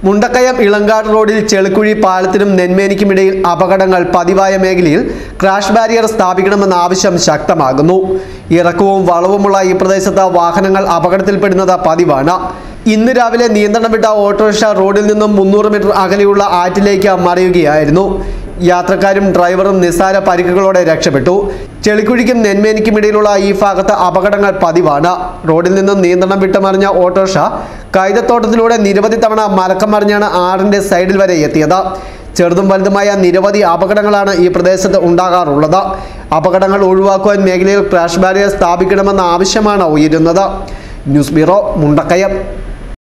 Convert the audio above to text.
മുണ്ടക്കയം ഇളങ്കാട് റോഡിൽ ചെളുക്കുഴി പാലത്തിനും നെന്മേനിക്കുമിടയിൽ അപകടങ്ങൾ പതിവായ മേഖലയിൽ ക്രാഷ് ബാരിയർ സ്ഥാപിക്കണമെന്ന ആവശ്യം ശക്തമാകുന്നു ഇറക്കവും വളവുമുള്ള ഈ പ്രദേശത്ത് വാഹനങ്ങൾ അപകടത്തിൽപ്പെടുന്നത് പതിവാണ് ഇന്ന് രാവിലെ നിയന്ത്രണം വിട്ട ഓട്ടോറിക്ഷ റോഡിൽ നിന്നും മുന്നൂറ് മീറ്റർ അകലെയുള്ള ആറ്റിലേക്ക് മറിയുകയായിരുന്നു യാത്രക്കാരും ഡ്രൈവറും നിസ്സാര പരിക്കുകളോടെ രക്ഷപ്പെട്ടു ചെളിക്കുഴിക്കും നെന്മേനിക്കും ഇടയിലുള്ള ഈ ഭാഗത്ത് അപകടങ്ങൾ പതിവാണ് റോഡിൽ നിന്നും നിയന്ത്രണം വിട്ടുമറിഞ്ഞ ഓട്ടോറിക്ഷ കൈതത്തോട്ടത്തിലൂടെ നിരവധി തവണ മലക്കം മറിഞ്ഞാണ് ആറിന്റെ സൈഡിൽ വരെ എത്തിയത് ചെറുതും വലുതുമായ നിരവധി അപകടങ്ങളാണ് ഈ പ്രദേശത്ത് ഉണ്ടാകാറുള്ളത് അപകടങ്ങൾ ഒഴിവാക്കുവാൻ മേഖലയിൽ ക്രാഷ് ബാരിയർ സ്ഥാപിക്കണമെന്ന ആവശ്യമാണ് ഉയരുന്നത് ന്യൂസ് ബ്യൂറോ മുണ്ടക്കയം